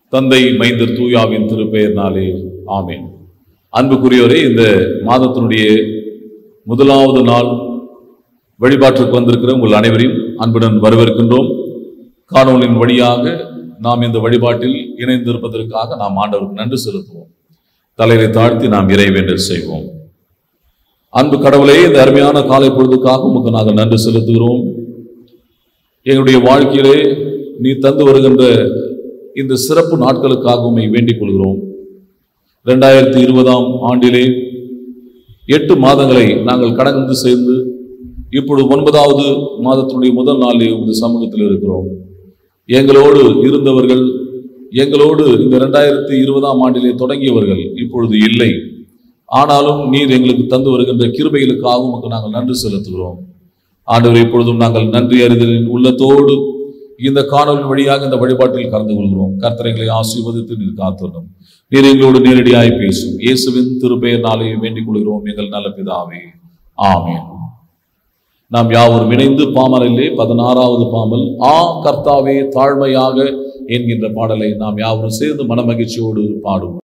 தந்தை மைந்தர் தூயாவின் திருப்பெயர்னாலே ஆமென் அன்புக்குரியவரே இந்த மாதத்தினுடைய முதலாவது நாள் வழிபாட்டுக்கு வந்திருக்கிற உங்கள் அனைவரையும் அன்புடன் வரவேற்கின்றோம் காணொலியின் வழியாக நாம் இந்த வழிபாட்டில் இணைந்திருப்பதற்காக நாம் ஆண்டவருக்கு நன்றி செலுத்துவோம் தலையை தாழ்த்தி நாம் இறைவேண்டல் செய்வோம் அன்பு கடவுளே இந்த அருமையான காலை பொழுதுக்காக உமக்கு நாங்கள் நன்றி செலுத்துகிறோம் எங்களுடைய வாழ்க்கையிலே நீ தந்து வருகின்ற இந்த சிறப்பு நாட்களுக்காக உம்மை வேண்டிக் கொள்கிறோம் இரண்டாயிரத்தி இருபதாம் ஆண்டிலே எட்டு மாதங்களை நாங்கள் கடந்து சேர்ந்து இப்பொழுது ஒன்பதாவது மாதத்தினுடைய முதல் நாளில் இந்த சமூகத்தில் இருக்கிறோம் எங்களோடு இருந்தவர்கள் எங்களோடு இந்த இரண்டாயிரத்தி இருபதாம் ஆண்டிலே தொடங்கியவர்கள் இப்பொழுது இல்லை ஆனாலும் நீர் எங்களுக்கு தந்து வருகின்ற கிருபைகளுக்காக உமக்கு நாங்கள் நன்றி செலுத்துகிறோம் ஆண்டவர் இப்பொழுதும் நாங்கள் நன்றி அறிதலின் உள்ளத்தோடு இந்த காணொலியின் வழியாக இந்த வழிபாட்டில் கலந்து கொள்கிறோம் கர்த்தரைகளை ஆசீர்வதித்து நீர் காத்துள்ளோம் நீர் எங்களோடு நேரடியாய் பேசும் இயேசுவின் திருப்பெயர்னாலே வேண்டிக் கொள்கிறோம் எங்கள் நல்ல பிதாவே ஆமென் நாம் யாவரும் இணைந்து பாமரிலே பதினாறாவது பாமல் ஆ கர்த்தாவே தாழ்மையாக என்கின்ற பாடலை நாம் யாவரும் சேர்ந்து மனமகிழ்ச்சியோடு பாடுவோம்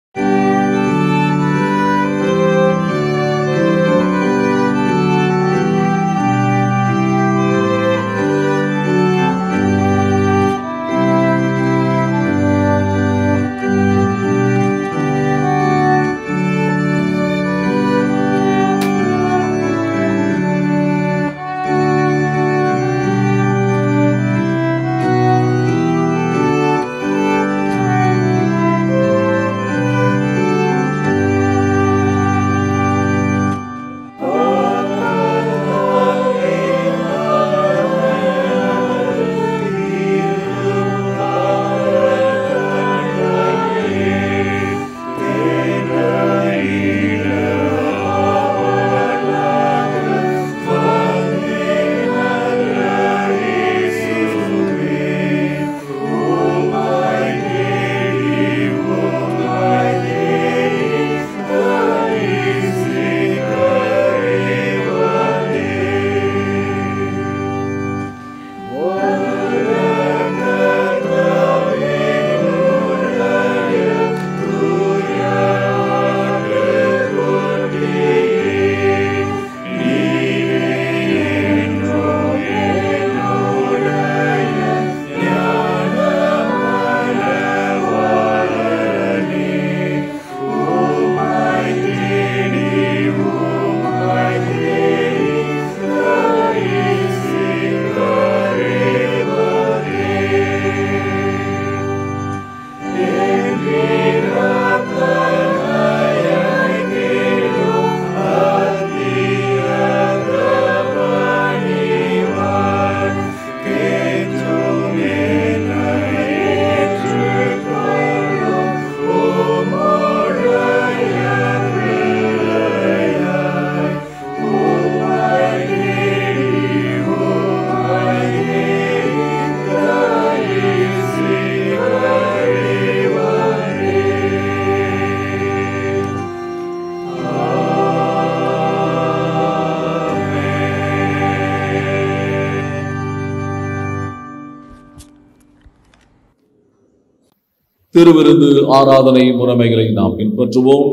திருவிருந்து ஆராதனை முறைமைகளை நாம் பின்பற்றுவோம்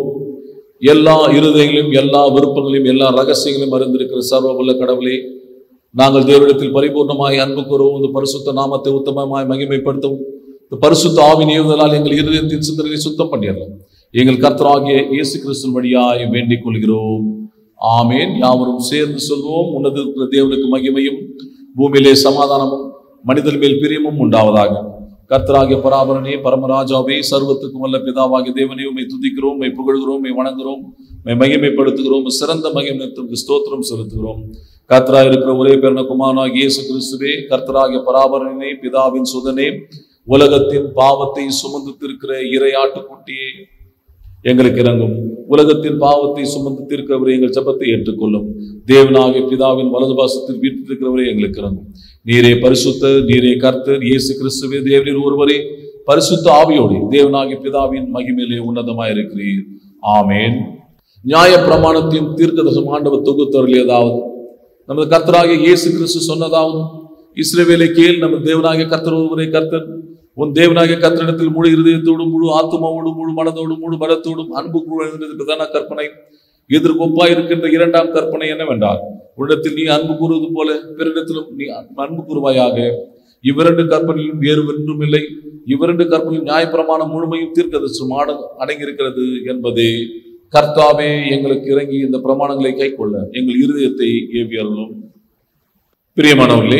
எல்லா இருதயங்களையும் எல்லா விருப்பங்களையும் எல்லா ரகசியங்களையும் அறிந்திருக்கிற சர்வ உள்ள கடவுளே நாங்கள் தேவனிடத்தில் பரிபூர்ணமாய் அன்பு கூறவும் இந்த பரிசுத்த நாமத்தை உத்தமமாய் மகிமைப்படுத்தவும் இந்த பரிசுத்த ஆவின் ஏவுதலால் எங்கள் இருதயத்தின் சிந்தனை சுத்தம் பண்ணிடலாம் எங்கள் கர்த்தராகிய இயேசு கிறிஸ்துவின் வழியாய் வேண்டிக் கொள்கிறோம் ஆமேன் யாவரும் சேர்ந்து சொல்வோம் உன்னது இருக்கிற தேவனுக்கு மகிமையும் பூமியிலே சமாதானமும் மனிதர் மேல் பிரியமும் உண்டாவதாக கர்த்தராகிய பராபரனே பரமராஜாவே சர்வத்துக்கும் வல்ல பிதாவாகிய தேவனே உம்மை துதிக்கிறோம் உம்மை புகழ்கிறோம் உம்மை வணங்குகிறோம் உம்மை மகிமைப்படுத்துகிறோம் சிறந்த மகிமைத்துக்கு ஸ்தோத்திரம் செலுத்துகிறோம் கர்த்தராக இருக்கிற ஒரே பிறந்த குமாரனாகிய இயேசு கிறிஸ்துவே கர்த்தராகிய பராபரனே பிதாவின் சுதனே உலகத்தின் பாவத்தை சுமந்து திருக்கிற இறையாட்டுக்குட்டியே எங்களுக்கு இறங்கும் உலகத்தின் பாவத்தை சுமந்து தீர்க்கிறவரை எங்கள் ஜெபத்தை ஏற்றுக்கொள்ளும் தேவனாகிய பிதாவின் வலது பாசத்தில் வீட்டிருக்கிறவரே எங்களுக்கு இறங்கும் நீரே பரிசுத்த நீரே கர்த்தர் இயேசு கிறிஸ்துவே தேவனில் ஒருவரே பரிசுத்த ஆவியோடு தேவனாகிய பிதாவின் மகிமையிலே உன்னதமாய் இருக்கிறீர் ஆமேன் நியாய பிரமாணத்தையும் தீர்க்கதர்சனம் ஆண்டவர் தொகுத்தருளியதாவது நமது கர்த்தராகிய இயேசு கிறிஸ்து சொன்னதாவது இஸ்ரவேலை கேள் நமது தேவனாகிய கர்த்தர் ஒருவரே கர்த்தர் உன் தேவனாகிய கத்திரிடத்தில் முழு இருதயத்தோடும் முழு ஆத்மாவோடும் முழு மனதோடும் முழு பலத்தோடும் அன்பு கூறுவது பிரதான கற்பனை இதற்கு ஒப்பாய் இருக்கின்ற இரண்டாம் கற்பனை என்னவென்றால் உன்னிடத்தில் நீ அன்பு கூறுவது போல பிறரிடத்திலும் நீ அன்பு கூறுவாயாக இவ்விரண்டு கற்பனையும் வேறு ஒன்றும் இல்லை இவ்விரண்டு கற்பனையும் நியாயப்பிரமாண முழுமையும் தீர்க்கதரிசனம் ஆட அடங்கியிருக்கிறது என்பதே கர்த்தாவே எங்களுக்கு இறங்கி இந்த பிரமாணங்களை கைக்கொள்ள எங்கள் இருதயத்தை ஏவியர்களும் பிரியமானவர்களே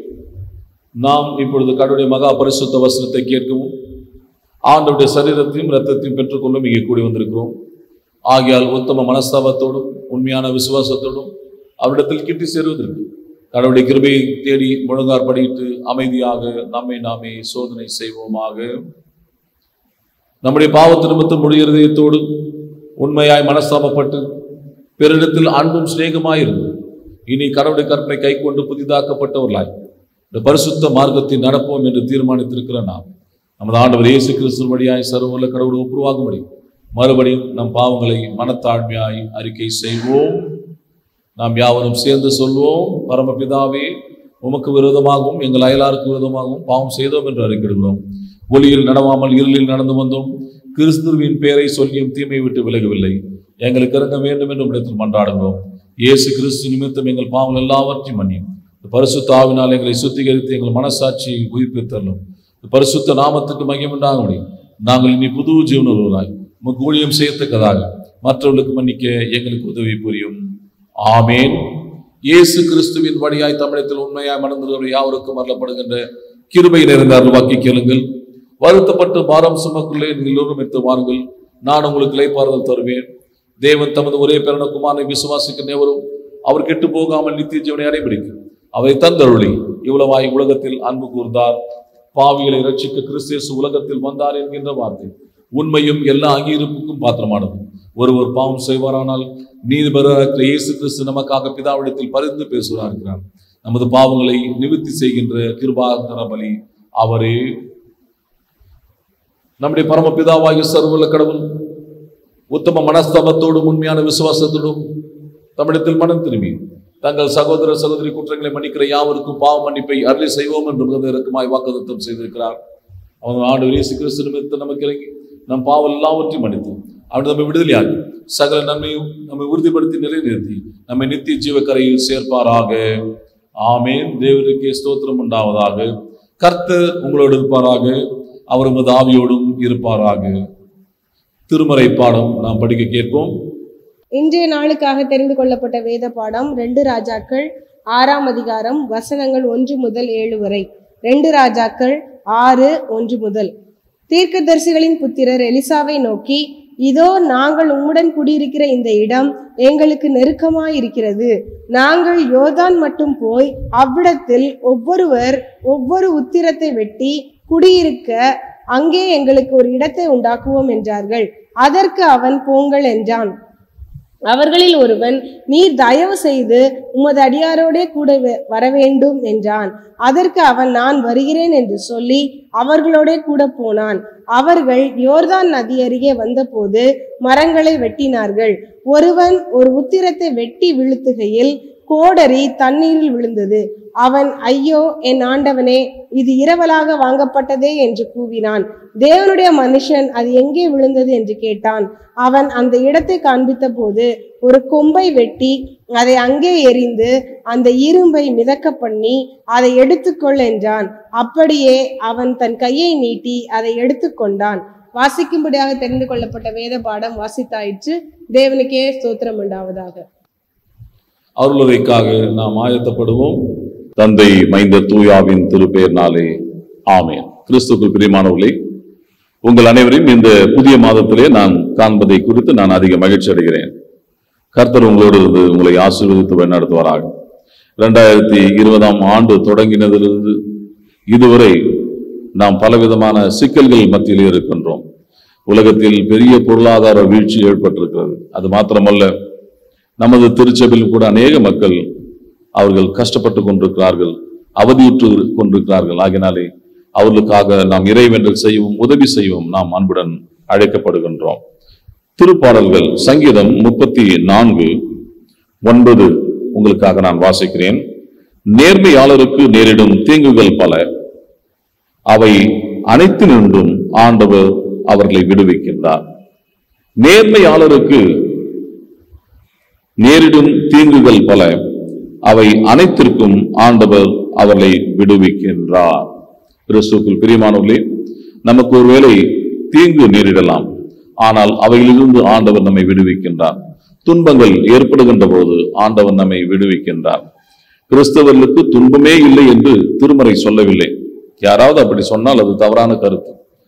நாம் இப்பொழுது கடவுளுடைய மகா பரிசுத்த வசனத்தை கேட்கவும் ஆண்டவருடைய சரீரத்தையும் இரத்தத்தையும் பெற்றுக்கொள்ளும் இங்கே கூடி வந்திருக்கிறோம் ஆகையால் உத்தம மனஸ்தாபத்தோடும் உண்மையான விசுவாசத்தோடும் அவரிடத்தில் கிட்டி சேருவதற்கு கடவுளுடைய கிருபையை தேடி முழங்கார் படியிட்டு அமைதியாக நம்மை நாமே சோதனை செய்வோமாக நம்முடைய பாவத்து நிமித்தம் முழு இருதயத்தோடு உண்மையாய் மனஸ்தாபப்பட்டு பிறரிடத்தில் அன்பும் சிநேகமாய் இருந்து இனி கடவுளுடைய கற்பனை கை கொண்டு புதிதாக்கப்பட்டவர்களாய் இந்த பரிசுத்த மார்க்கத்தில் நடப்போம் என்று தீர்மானித்திருக்கிற நாம் நமது ஆண்டவர் இயேசு கிறிஸ்துவ வழியாய் சர்வல்ல கடவுள் ஒப்புருவாகும்படி மறுபடியும் நம் பாவங்களை மனத்தாழ்மையாய் அறிக்கை செய்வோம் நாம் யாவரும் சேர்ந்து சொல்வோம் பரமபிதாவே உமக்கு விரோதமாகவும் எங்கள் அயலாருக்கு விரோதமாகவும் பாவம் செய்தோம் என்று அறிக்கிடுகிறோம் ஒளியில் நடவாமல் இருளில் நடந்து வந்தோம் கிறிஸ்துவின் பெயரை சொல்லியும் தீமை விட்டு விலகவில்லை எங்களுக்கு இறங்க வேண்டும் என்று இடத்தில் மன்றாடுகிறோம் இயேசு கிறிஸ்து நிமித்தம் எங்கள் பாவங்கள் எல்லாவற்றையும் மன்னியும் இந்த பரிசுத்த ஆவினால் எங்களை சுத்திகரித்து எங்கள் மனசாட்சியை உயிர்ப்பித்தரலும் இந்த பரிசுத்த நாமத்துக்கு மகிமுண்டாகும்படி நாங்கள் இனி புது ஜீவனர்களாய் உமக்கு ஊழியம் செய்யத்தக்கதாக மற்றவர்களுக்கு மன்னிக்க எங்களுக்கு உதவி புரியும் ஆமேன் இயேசு கிறிஸ்துவின் வழியாய் தமிழத்தில் உண்மையாய் மணந்தவர்கள் யாவருக்கும் அருளப்படுகின்ற கிருபை நிறைந்த அருள்வாக்கி கேளுங்கள் வருத்தப்பட்டு பாரம் சுமக்குள்ளே நீங்கள் எல்லோரும் எடுத்து வாருங்கள் நான் உங்களுக்கு இலைப்பாறுதல் தருவேன் தேவன் தமது ஒரே பிறன குமாரனை விசுவாசிக்க நேவரும் அவர் கெட்டு போகாமல் நித்திய ஜீவனை அடைபிடிக்கும் அவரை தந்தருளி இவ்வளவாய் உலகத்தில் அன்பு கூர்ந்தார் பாவிகளை ரட்சிக்க கிறிஸ்தேசு உலகத்தில் வந்தார் என்கின்ற வார்த்தை உண்மையும் எல்லா அங்கீகரிப்புக்கும் பாத்திரமானது ஒருவர் பாவம் செய்வாரானால் நீதிபராக இயேசு கிறிஸ்து நமக்காக பிதாவிடத்தில் பரிந்து பேசுகிறார் இருக்கிறார் நமது பாவங்களை நிவர்த்தி செய்கின்ற கிருபாகர பலி அவரே நம்முடைய பரம பிதாவாகிய சர்வல கடவுள் உத்தம மனஸ்தாபத்தோடும் உண்மையான விசுவாசத்தோடும் தமிழத்தில் மனம் திரும்பி தங்கள் சகோதர சகோதரி குற்றங்களை மன்னிக்கிற யாவருக்கும் பாவ மன்னிப்பை அருளி செய்வோம் என்று மிகுந்த இறக்கமாய் வாக்குத்தம் செய்திருக்கிறார் அவங்க ஆண்டு இயேசு கிறிஸ்து நிமித்தம் நமக்கு இறங்கி நம் பாவம் எல்லாவற்றையும் மன்னித்து அவர் நம்மை விடுதலையாகி சகல நன்மையும் நம்மை உறுதிப்படுத்தி நிலைநிறுத்தி நம்மை நித்திய ஜீவக்கரையில் சேர்ப்பாராக ஆமேன் தேவனுக்கே ஸ்தோத்திரம் உண்டாவதாக கர்த்தர் உங்களோடு இருப்பாராக அவர் உமது ஆவியோடும் இருப்பாராக திருமறை பாடம் நாம் படிக்க கேட்போம் இன்றைய நாளுக்காக தெரிந்து கொள்ளப்பட்ட வேத பாடம் ரெண்டு ராஜாக்கள் ஆறாம் அதிகாரம் வசனங்கள் ஒன்று முதல் ஏழு வரை ரெண்டு ராஜாக்கள் ஆறு ஒன்று முதல் தீர்க்கதரிசிகளின் புத்திரர் எலிசாவை நோக்கி இதோ நாங்கள் உம்முடன் குடியிருக்கிற இந்த இடம் எங்களுக்கு நெருக்கமாயிருக்கிறது நாங்கள் யோர்தான் மட்டும் போய் அவ்விடத்தில் ஒவ்வொருவர் ஒவ்வொரு உத்திரத்தை வெட்டி குடியிருக்க அங்கே எங்களுக்கு ஒரு இடத்தை உண்டாக்குவோம் என்றார்கள் அதற்கு அவன் போங்கள் என்றான் அவர்களில் ஒருவன் நீர் தயவு செய்து உமது அடியாரோடே கூட வ- வரவேண்டும் என்றான் அதற்கு அவன் நான் வருகிறேன் என்று சொல்லி அவர்களோடே கூட போனான் அவர்கள் யோர்தான் நதி அருகே வந்தபோது மரங்களை வெட்டினார்கள் ஒருவன் ஒரு உத்திரத்தை வெட்டி வீழ்த்துகையில் கோடரி தண்ணீரில் விழுந்தது அவன் ஐயோ என் ஆண்டவனே இது இரவலாக வாங்கப்பட்டதே என்று கூவினான் தேவனுடைய மனுஷன் அது எங்கே விழுந்தது என்று கேட்டான் அவன் அந்த இடத்தை காண்பித்த போது ஒரு கொம்பை வெட்டி அதை அங்கே எறிந்து அந்த இரும்பை மிதக்க பண்ணி அதை எடுத்துக்கொள் என்றான் அப்படியே அவன் தன் கையை நீட்டி அதை எடுத்துக்கொண்டான் வாசிக்கும்படியாக தெரிந்து கொள்ளப்பட்ட வேத பாடம் வாசித்தாயிற்று தேவனுக்கே ஸ்தோத்திரம் உண்டாவதாக அருளுரைக்காக நாம் ஆயத்தப்படுவோம் தந்தை மைந்த தூயாவின் திருப்பெயர்னாலே ஆமென் கிறிஸ்துக்குள் பிரியமானவர்களே உங்கள் அனைவரையும் இந்த புதிய மாதத்திலே நான் காண்பதை குறித்து நான் அதிக மகிழ்ச்சி அடைகிறேன் கர்த்தர் உங்களோடு இருந்து உங்களை ஆசீர்வதித்து வழிநடத்துவாராக இரண்டாயிரத்தி இருபதாம் ஆண்டு தொடங்கினதிலிருந்து இதுவரை நாம் பலவிதமான சிக்கல்கள் மத்தியிலே இருக்கின்றோம் உலகத்தில் பெரிய பொருளாதார வீழ்ச்சி ஏற்பட்டிருக்கிறது அது மாத்திரமல்ல நமது திருச்சபையில் கூட அநேக மக்கள் அவர்கள் கஷ்டப்பட்டு கொண்டிருக்கிறார்கள் அவதியுற்று கொண்டிருக்கிறார்கள் ஆகினாலே அவர்களுக்காக நாம் இறைவேண்டல் செய்யவும் உதவி செய்யவும் நாம் அன்புடன் அழைக்கப்படுகின்றோம் திருப்பாடல்கள் சங்கீதம் முப்பத்தி நான்கு ஒன்பது உங்களுக்காக நான் வாசிக்கிறேன் நேர்மையாளருக்கு நேரிடும் தீங்குகள் பல அவை அனைத்து நின்றும் ஆண்டவர் அவர்களை விடுவிக்கின்றார் நேர்மையாளருக்கு நேரிடும் தீங்குகள் பல அவை அனைத்திற்கும் ஆண்டவர் அவர்களை விடுவிக்கின்றார் கிறிஸ்துக்குள் பிரியமானவர்களே நமக்கு ஒருவேளை தீங்கு நேரிடலாம் ஆனால் அவைகளிலிருந்து ஆண்டவர் நம்மை விடுவிக்கின்றார் துன்பங்கள் ஏற்படுகின்ற போது ஆண்டவர் நம்மை விடுவிக்கின்றார் கிறிஸ்தவர்களுக்கு துன்பமே இல்லை என்று திருமறை சொல்லவில்லை யாராவது அப்படி சொன்னால் அது தவறான கருத்து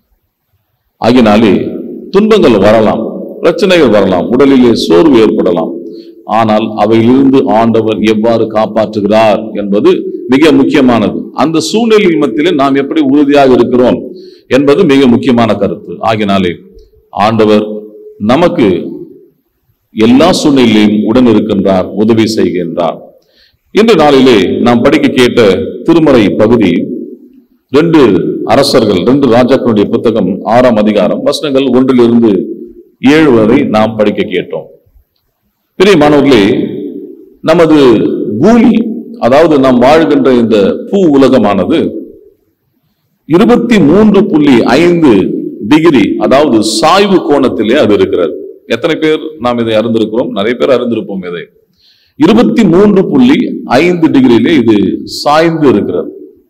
ஆகினாலே துன்பங்கள் வரலாம் பிரச்சனைகள் வரலாம் உடலிலே சோர்வு ஏற்படலாம் ஆனால் அவையிலிருந்து ஆண்டவர் எவ்வாறு காப்பாற்றுகிறார் என்பது மிக முக்கியமானது அந்த சூழ்நிலை மத்தியிலே நாம் எப்படி உறுதியாக இருக்கிறோம் என்பது மிக முக்கியமான கருத்து ஆகினாலே ஆண்டவர் நமக்கு எல்லா சூழ்நிலையிலும் உடன் இருக்கின்றார் உதவி செய்கின்றார் இன்று நாளிலே நாம் படிக்க கேட்ட திருமறை பகுதி ரெண்டு அரசர்கள் ரெண்டு ராஜாக்களுடைய புத்தகம் ஆறாம் அதிகாரம் வசனங்கள் ஒன்றிலிருந்து ஏழு வரை நாம் படிக்க கேட்டோம் பெரிய மாணவர்களே நமது பூமி அதாவது நாம் வாழ்கின்ற இந்த பூ உலகமானது இருபத்தி மூன்று புள்ளி ஐந்து டிகிரி அதாவது சாய்வு கோணத்திலே அது இருக்கிறது எத்தனை பேர் நாம் இதை அறிந்திருக்கிறோம் நிறைய பேர் அறிந்திருப்போம் இதை இருபத்தி மூன்று புள்ளி ஐந்து டிகிரியிலே இது சாய்ந்து இருக்கிறது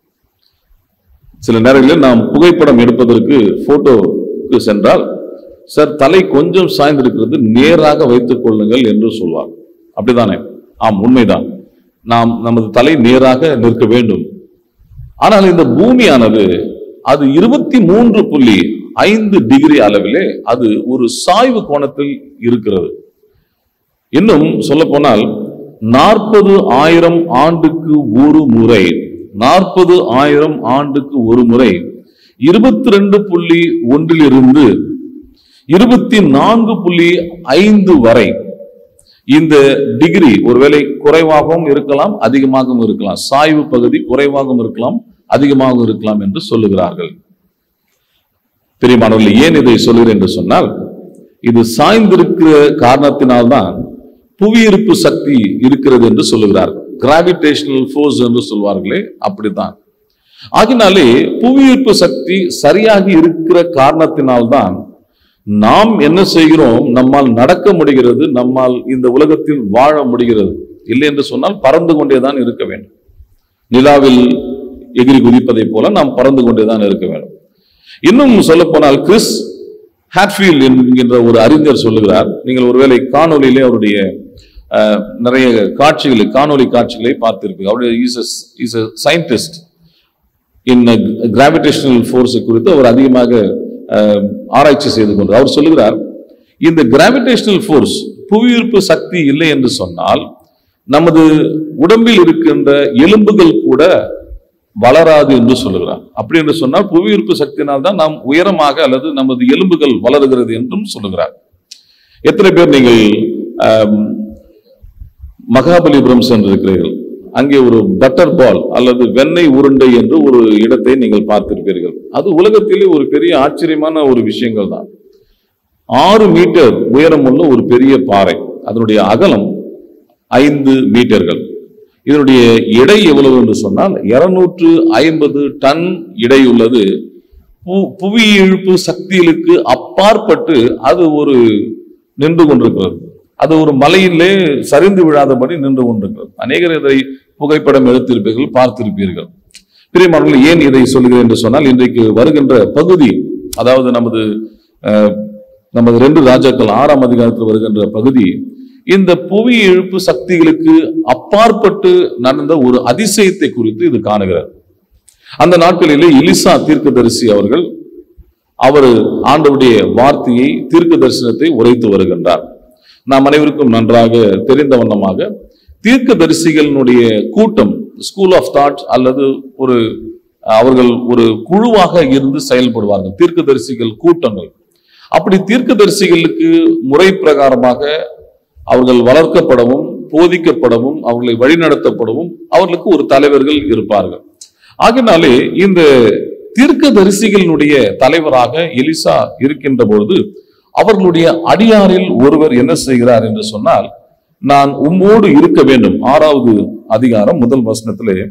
சில நேரங்களில் நாம் புகைப்படம் எடுப்பதற்கு போட்டோக்கு சென்றால் சார் தலை கொஞ்சம் சாய்ந்திருக்கிறது நேராக வைத்துக் கொள்ளுங்கள் என்று சொல்வார் அப்படிதானே ஆம் உண்மைதான் நாம் நமது தலை நேராக நிற்க வேண்டும் ஆனால் இந்த பூமியானது அது இருபத்தி மூன்று புள்ளி ஐந்து டிகிரி அளவிலே அது ஒரு சாய்வு கோணத்தில் இருக்கிறது இன்னும் சொல்ல போனால் நாற்பது ஆயிரம் ஆண்டுக்கு ஒரு முறை நாற்பது ஆயிரம் ஆண்டுக்கு ஒரு முறை இருபத்தி ரெண்டு புள்ளி ஒன்றிலிருந்து இருபத்தி நான்கு புள்ளி ஐந்து வரை இந்த டிகிரி ஒருவேளை குறைவாகவும் இருக்கலாம் அதிகமாகவும் இருக்கலாம் சாய்வு பகுதி குறைவாகவும் இருக்கலாம் அதிகமாகவும் இருக்கலாம் என்று சொல்லுகிறார்கள் பெரியமானவர்கள் ஏன் இதை சொல்லுகிறேன் என்று சொன்னால் இது சாய்ந்திருக்கிற காரணத்தினால்தான் புவியீர்ப்பு சக்தி இருக்கிறது என்று சொல்லுகிறார்கள் கிராவிடேஷனல் ஃபோர்ஸ் என்று சொல்வார்களே அப்படித்தான் ஆகினாலே புவியீர்ப்பு சக்தி சரியாக இருக்கிற காரணத்தினால்தான் நாம் என்ன செய்கிறோம் நம்மால் நடக்க முடிகிறது நம்மால் இந்த உலகத்தில் வாழ முடிகிறது இல்லை என்று சொன்னால் பறந்து கொண்டேதான் இருக்க வேண்டும் நிலாவில் எகிரி குதிப்பதைப் போல நாம் பறந்து கொண்டேதான் இருக்க வேண்டும் இன்னும் சொல்ல போனால் கிறிஸ் ஹாட்ஃபீல்ட் என்கின்ற ஒரு அறிஞர் சொல்லுகிறார் நீங்கள் ஒருவேளை காணொலியிலே அவருடைய அஹ், நிறைய காட்சிகளை காணொளி காட்சிகளை பார்த்திருப்பீங்க அவருடைய இஸ் சயின்டிஸ்ட் இன் கிராவிடேஷனல் ஃபோர்ஸை குறித்து அவர் அதிகமாக அஹ், ஆராய்ச்சி செய்து கொண்டு அவர் சொல்லுகிறார் இந்த கிராவிடேஷனல் ஃபோர்ஸ் புவியீர்ப்பு சக்தி இல்லை என்று சொன்னால் நமது உடம்பில் இருக்கின்ற எலும்புகள் கூட வளராது என்று சொல்லுகிறார் அப்படி என்று சொன்னால் புவியீர்ப்பு சக்தியினால் தான் நாம் உயரமாக அல்லது நமது எலும்புகள் வளருகிறது என்றும் சொல்லுகிறார் எத்தனை பேர் நீங்கள் ஆம், மகாபலிபுரம் சென்றிருக்கிறீர்கள் அங்கே ஒரு பட்டர் பால் அல்லது வெண்ணெய் உருண்டை என்று ஒரு இடத்தை நீங்கள் பார்த்திருப்பீர்கள் அது உலகத்திலே ஒரு பெரிய ஆச்சரியமான ஒரு விஷயங்கள் தான் ஆறு மீட்டர் உயரமுள்ள ஒரு பெரிய பாறை அதனுடைய அகலம் ஐந்து மீட்டர்கள் இதனுடைய எடை எவ்வளவு என்று சொன்னால் இருநூற்று ஐம்பது டன் எடை உள்ளது பு- புவி இழுப்பு சக்திகளுக்கு அப்பாற்பட்டு அது ஒரு நின்று கொண்டிருக்கிறது அது ஒரு மலையிலே சரிந்து விழாதபடி நின்று கொண்டிருக்கிறது அநேகர் இதை புகைப்படம் எடுத்திருப்பீர்கள் பார்த்திருப்பீர்கள் பிரியமானவர்கள் ஏன் இதை சொல்கிறேன் என்று சொன்னால் இன்றைக்கு வருகின்ற பகுதி அதாவது நமது அஹ், நமது ரெண்டு ராஜாக்கள் ஆறாம் அதிகாரத்தில் வருகின்ற பகுதி இந்த புவி இழுப்பு சக்திகளுக்கு அப்பாற்பட்டு நடந்த ஒரு அதிசயத்தை குறித்து இது காணுகிறது அந்த நாட்களிலே எலிசா தீர்க்கதரிசி அவர்கள் அவர் ஆண்டவருடைய வார்த்தையை தீர்க்க தரிசனத்தை உரைத்து வருகின்றார் நாம் அனைவருக்கும் நன்றாக தெரிந்த வண்ணமாக தீர்க்க தரிசிகளினுடைய கூட்டம் ஸ்கூல் ஆஃப் தாட் அல்லது ஒரு அவர்கள் ஒரு குழுவாக இருந்து செயல்படுவார்கள் தீர்க்கதரிசிகள் கூட்டங்கள் அப்படி தீர்க்கதரிசிகளுக்கு முறை பிரகாரமாக அவர்கள் வளர்க்கப்படவும் போதிக்கப்படவும் அவர்களை வழிநடத்தப்படவும் அவர்களுக்கு ஒரு தலைவர்கள் இருப்பார்கள் ஆகினாலே இந்த தீர்க்கதரிசிகளினுடைய தலைவராக எலிசா இருக்கின்ற பொழுது அவர்களுடைய அடியாரில் ஒருவர் என்ன செய்கிறார் என்று சொன்னால் நான் உம்மோடு இருக்க வேண்டும் ஆறாவது அதிகாரம் முதல் வசனத்திலே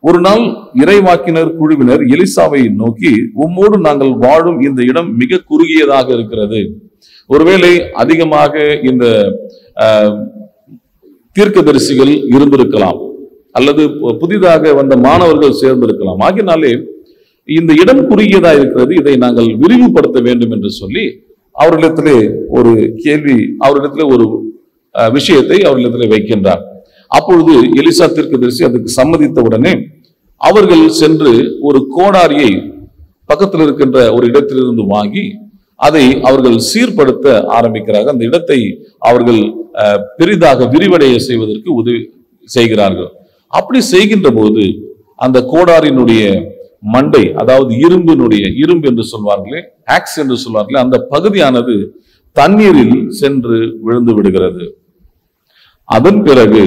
ஒரு நாள் இறைவாக்கினர் குழுவினர் எலிசாவை நோக்கி உம்மோடு நாங்கள் வாழும் இந்த இடம் மிக குறுகியதாக இருக்கிறது ஒருவேளை அதிகமாக இந்த ஆஹ், தீர்க்கதரிசிகள் இருந்திருக்கலாம் அல்லது பு- புதிதாக வந்த மாணவர்கள் சேர்ந்திருக்கலாம் ஆகினாலே இந்த இடம் குறுகியதா இருக்கிறது இதை நாங்கள் விரிவுபடுத்த வேண்டும் என்று சொல்லி அவர்களிடத்திலே ஒரு கேள்வி அவர்களிடத்திலே ஒரு அஹ், விஷயத்தை அவர்களிடத்திலே வைக்கின்றார் அப்பொழுது எலிசா தீர்க்கதரிசி அதுக்கு சம்மதித்த உடனே அவர்கள் சென்று ஒரு கோடாரியை பக்கத்தில் இருக்கின்ற ஒரு இடத்திலிருந்து வாங்கி அதை அவர்கள் சீர்படுத்த ஆரம்பிக்கிறார்கள் அந்த இடத்தை அவர்கள் அஹ், பெரிதாக விரிவடைய செய்வதற்கு உதவி செய்கிறார்கள் அப்படி செய்கின்ற போது அந்த கோடாரினுடைய மண்டை அதாவது இரும்பினுடைய இரும்பு என்று சொல்வார்களே ஆக்ஸ் என்று சொல்வார்களே அந்த பகுதியானது தண்ணீரில் சென்று விழுந்து விடுகிறது அதன் பிறகு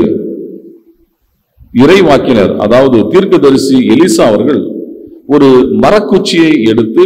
இறைவாக்கினர் அதாவது தீர்க்கதரிசி எலிசா அவர்கள் ஒரு மரக்குச்சியை எடுத்து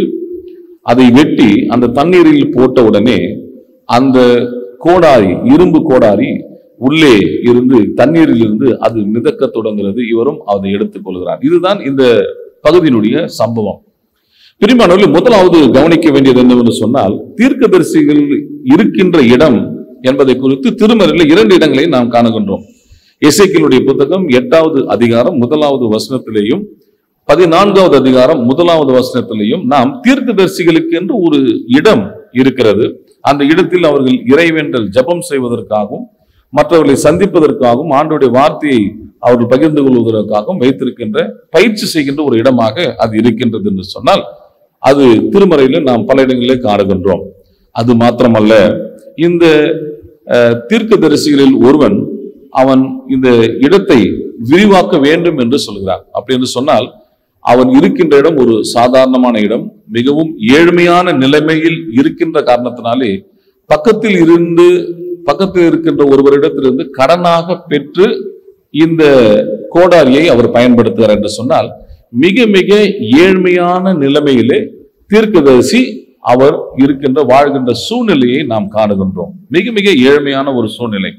அதை வெட்டி அந்த தண்ணீரில் போட்ட உடனே அந்த கோடாரி இரும்பு கோடாரி உள்ளே இருந்து தண்ணீரில் இருந்து அது மிதக்க தொடங்குகிறது இவரும் அதை எடுத்துக் கொள்கிறார் இதுதான் இந்த பகுதியினுடைய சம்பவம் பிரிமானவர்கள் முதலாவது கவனிக்க வேண்டியது என்னவென்று சொன்னால் தீர்க்கதரிசிகள் இருக்கின்ற இடம் என்பதை குறித்து திருமறையில் இரண்டு இடங்களை நாம் காணுகின்றோம் எசேக்கியலுடைய புத்தகம் எட்டாவது அதிகாரம் முதலாவது வசனத்திலேயும் பதினான்காவது அதிகாரம் முதலாவது வசனத்திலேயும் நாம் தீர்க்கதரிசிகளுக்கு என்று ஒரு இடம் இருக்கிறது அந்த இடத்தில் அவர்கள் இறைவேண்டல் ஜெபம் செய்வதற்காகவும் மற்றவர்களை சந்திப்பதற்காகவும் ஆண்டோடைய வார்த்தையை அவர்கள் பகிர்ந்து கொள்வதற்காகவும் வைத்திருக்கின்ற பயிற்சி செய்கின்ற ஒரு இடமாக அது இருக்கின்றது என்று சொன்னால் அது திருமறையில நாம் பல இடங்களிலே காணுகின்றோம் அது மாத்திரமல்ல இந்த அஹ், தீர்க்கதரிசிகளில் ஒருவன் அவன் இந்த இடத்தை விரிவாக்க வேண்டும் என்று சொல்கிறான் அப்படி என்று சொன்னால் அவன் இருக்கின்ற இடம் ஒரு சாதாரணமான இடம் மிகவும் ஏழ்மையான நிலைமையில் இருக்கின்ற காரணத்தினாலே பக்கத்தில் இருந்து பக்கத்தில் இருக்கின்ற ஒருவரிடத்திலிருந்து கடனாக பெற்று இந்த கோடாரியை அவர் பயன்படுத்துகிறார் என்று சொன்னால் மிக மிக ஏழ்மையான நிலைமையிலே தீர்க்கதரிசி அவர் இருக்கின்ற வாழ்கின்ற சூழ்நிலையை நாம் காணுகின்றோம் மிக மிக ஏழ்மையான ஒரு சூழ்நிலை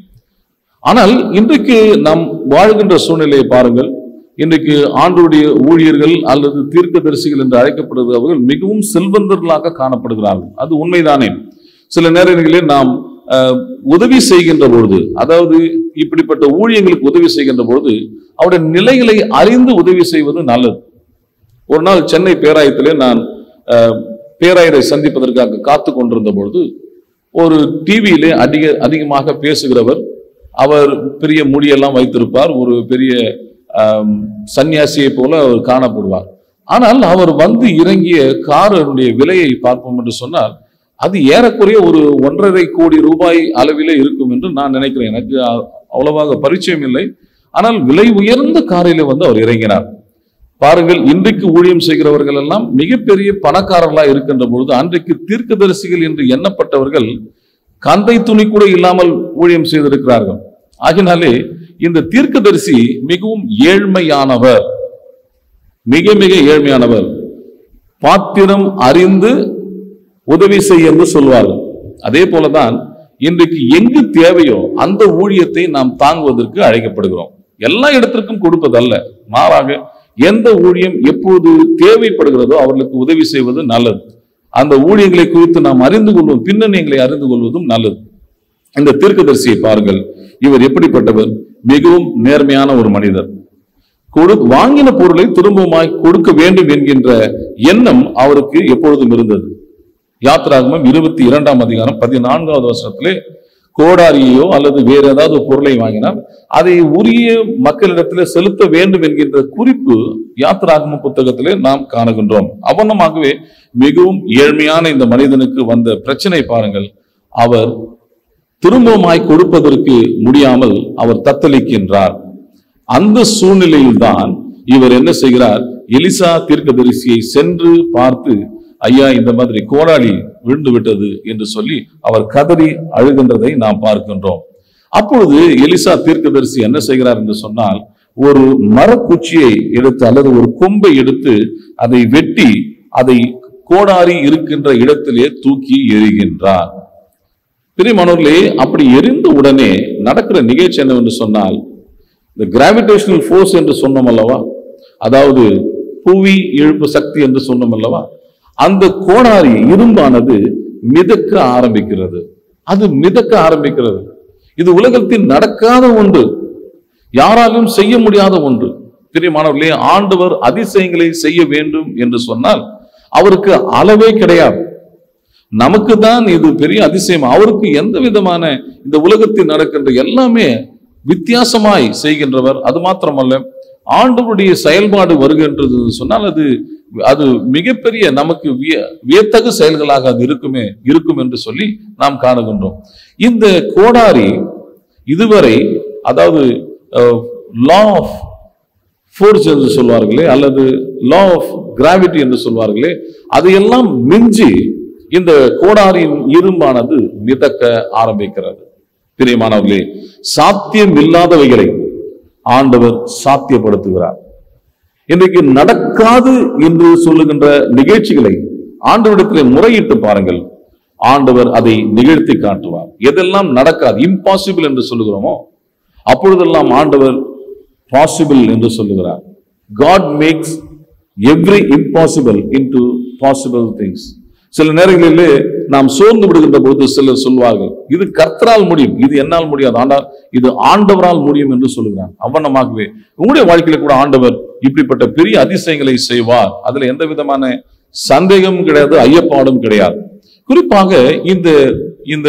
ஆனால் இன்றைக்கு நாம் வாழ்கின்ற சூழ்நிலையை பாருங்கள் இன்றைக்கு ஆண்டுடைய ஊழியர்கள் அல்லது தீர்க்கதரிசிகள் என்று அழைக்கப்படுகிறவர்கள் மிகவும் செல்வந்தர்களாக காணப்படுகிறார்கள் அது உண்மைதானே சில நேரங்களில் நாம் அஹ், உதவி செய்கின்ற பொழுது அதாவது இப்படிப்பட்ட ஊழியங்களுக்கு உதவி செய்கின்ற பொழுது அவருடைய நிலைகளை அறிந்து உதவி செய்வது நல்லது ஒரு நாள் சென்னை பேராயத்திலே நான் அஹ், பேராயரை சந்திப்பதற்காக காத்து கொண்டிருந்த பொழுது ஒரு டிவியிலே அதிக அதிகமாக பேசுகிறவர் அவர் பெரிய முடியெல்லாம் வைத்திருப்பார் ஒரு பெரிய ஆம், சன்னியாசியை போல அவர் காணப்படுவார் ஆனால் அவர் வந்து இறங்கிய காரனுடைய விலையை பார்ப்போம் என்று சொன்னால் அது ஏறக்குறைய ஒரு ஒன்றரை கோடி ரூபாய் அளவிலே இருக்கும் என்று நான் நினைக்கிறேன் எனக்கு அ- அவ்வளவாக பரிச்சயம் இல்லை ஆனால் விலை உயர்ந்த காரிலே வந்து அவர் இறங்கினார் பாருங்கள் இன்றைக்கு ஊழியம் செய்கிறவர்கள் எல்லாம் மிகப்பெரிய பணக்காரர்களா இருக்கின்ற பொழுது அன்றைக்கு தீர்க்கதரிசிகள் என்று எண்ணப்பட்டவர்கள் கந்தை துணி கூட இல்லாமல் ஊழியம் செய்திருக்கிறார்கள் ஆகினாலே இந்த தீர்க்கதரிசி மிகவும் ஏழ்மையானவர் மிக மிக ஏழ்மையானவர் பாத்திரம் அறிந்து உதவி செய்ய என்று சொல்வார்கள் அதே போலதான் இன்றைக்கு எங்கு தேவையோ அந்த ஊழியத்தை நாம் தாங்குவதற்கு அழைக்கப்படுகிறோம் எல்லா இடத்திற்கும் கொடுப்பதல்ல மாறாக எந்த ஊழியம் எப்பொழுது தேவைப்படுகிறதோ அவர்களுக்கு உதவி செய்வது நல்லது அந்த ஊழியங்களை குறித்து நாம் அறிந்து கொள்வோம் பின்னணியங்களை அறிந்து கொள்வதும் நல்லது இந்த தீர்க்கதரிசியை பாருங்கள் இவர் எப்படிப்பட்டவர் மிகவும் நேர்மையான ஒரு மனிதர் கொடு வாங்கின பொருளை திரும்பவுமாய் கொடுக்க வேண்டும் என்கின்ற எண்ணம் அவருக்கு எப்பொழுதும் இருந்தது யாத்ராகமம் இருபத்தி இரண்டாம் அதிகாரம் பதினான்காவது வருஷத்திலே கோடாரியையோ அல்லது வேற ஏதாவது ஒரு பொருளை வாங்கினால் அதை உரிய மக்களிடத்திலே செலுத்த வேண்டும் என்கின்ற குறிப்பு யாத்ராகம புத்தகத்திலே நாம் காணுகின்றோம் அவனமாகவே மிகவும் ஏழ்மையான இந்த மனிதனுக்கு வந்த பிரச்சனை பாருங்கள் அவர் திரும்பவுமாய் கொடுப்பதற்கு முடியாமல் அவர் தத்தளிக்கின்றார் அந்த சூழ்நிலையில்தான் இவர் என்ன செய்கிறார் எலிசா தீர்க்கதரிசியை சென்று பார்த்து ஐயா இந்த மாதிரி கோடாளி விழுந்து விட்டது என்று சொல்லி அவர் கதறி அழுகின்றதை நாம் பார்க்கின்றோம் அப்பொழுது எலிசா தீர்க்கதரிசி என்ன செய்கிறார் என்று சொன்னால் ஒரு மரக்குச்சியை எடுத்து அல்லது ஒரு கொம்பை எடுத்து அதை வெட்டி அதை கோடாரி இருக்கின்ற இடத்திலே தூக்கி எறிகின்றார் பிரியமானவர்களே அப்படி எரிந்த உடனே நடக்கிற நிகழ்ச்சி என்னவென்று சொன்னால் இந்த கிராவிடேஷனல் ஃபோர்ஸ் என்று சொன்னோம் அல்லவா அதாவது புவி இழுப்பு சக்தி என்று சொன்னோம் அல்லவா அந்த கோடாரி இரும்பானது மிதக்க ஆரம்பிக்கிறது அது மிதக்க ஆரம்பிக்கிறது இது உலகத்தில் நடக்காத ஒன்று யாராலும் செய்ய முடியாத ஒன்று பிரியமானவர்களே ஆண்டவர் அதிசயங்களை செய்ய வேண்டும் என்று சொன்னால் அவருக்கு அளவே கிடையாது நமக்கு தான் இது பெரிய அதிசயம் அவருக்கு எந்த விதமான இந்த உலகத்தில் நடக்கின்ற எல்லாமே வித்தியாசமாய் செய்கின்றவர் அது மாத்திரமல்ல ஆண்டவருடைய செயல்பாடு வருகின்றது சொன்னால் அது அது மிகப்பெரிய நமக்கு விய- வியத்தகு செயல்களாக அது இருக்குமே இருக்கும் என்று சொல்லி நாம் காணுகின்றோம் இந்த கோடாரி இதுவரை அதாவது லா ஆஃப் ஃபோர்ஸ் என்று சொல்வார்களே அல்லது லா ஆஃப் கிராவிட்டி என்று சொல்வார்களே அதையெல்லாம் மிஞ்சி இந்த கோடாரின் இரும்பானது மிதக்க ஆரம்பிக்கிறது பிரியமானவர்களே சாத்தியம் இல்லாதவைகளை ஆண்டவர் சாத்தியப்படுத்துகிறார் இன்றைக்கு நடக்காது என்று சொல்லுகின்ற நிகழ்ச்சிகளை ஆண்டவரிடத்திலே முறையிட்டு பாருங்கள் ஆண்டவர் அதை நிகழ்த்தி காட்டுவார் எதெல்லாம் நடக்காது இம்பாசிபிள் என்று சொல்லுகிறோமோ அப்பொழுதெல்லாம் ஆண்டவர் பாசிபிள் என்று சொல்லுகிறார் God makes every impossible into possible things சில நேரங்களிலே நாம் சோர்ந்து விடுகின்ற போது சிலர் சொல்வார்கள் இது கர்த்தரால் முடியும் இது என்னால் முடியாது ஆனால் இது ஆண்டவரால் முடியும் என்று சொல்லுகிறார் அவ்வண்ணமாகவே உங்களுடைய வாழ்க்கையில கூட ஆண்டவர் இப்படிப்பட்ட பெரிய அதிசயங்களை செய்வார் அதுல எந்த விதமான சந்தேகமும் கிடையாது ஐயப்பாடும் கிடையாது குறிப்பாக இந்த இந்த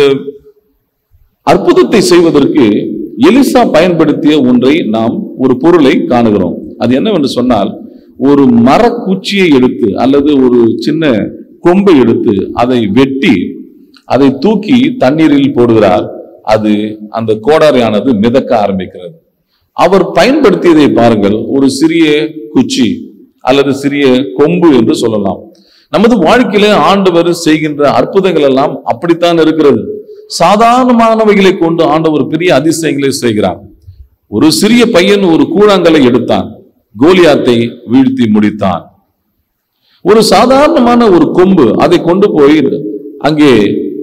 அற்புதத்தை செய்வதற்கு எலிசா பயன்படுத்திய ஒன்றை நாம் ஒரு பொருளை காணுகிறோம் அது என்னவென்று சொன்னால் ஒரு மரக்குச்சியை எடுத்து அல்லது ஒரு சின்ன கொம்பை எடுத்து அதை வெட்டி அதை தூக்கி தண்ணீரில் போடுகிறார் அது அந்த கோடாரியானது மிதக்க ஆரம்பிக்கிறது அவர் பயன்படுத்தியதை பாருங்கள் ஒரு சிறிய குச்சி அல்லது சிறிய கொம்பு என்று சொல்லலாம் நமது வாழ்க்கையில ஆண்டவர் செய்கின்ற அற்புதங்கள் எல்லாம் அப்படித்தான் இருக்கிறது சாதாரணமானவைகளை கொண்டு ஆண்டவர் பெரிய அதிசயங்களை செய்கிறார் ஒரு சிறிய பையன் ஒரு கூழாங்கலை எடுத்தான் கோலியாத்தை வீழ்த்தி முடித்தான் ஒரு சாதாரணமான ஒரு கொம்பு அதை கொண்டு போய் அங்கே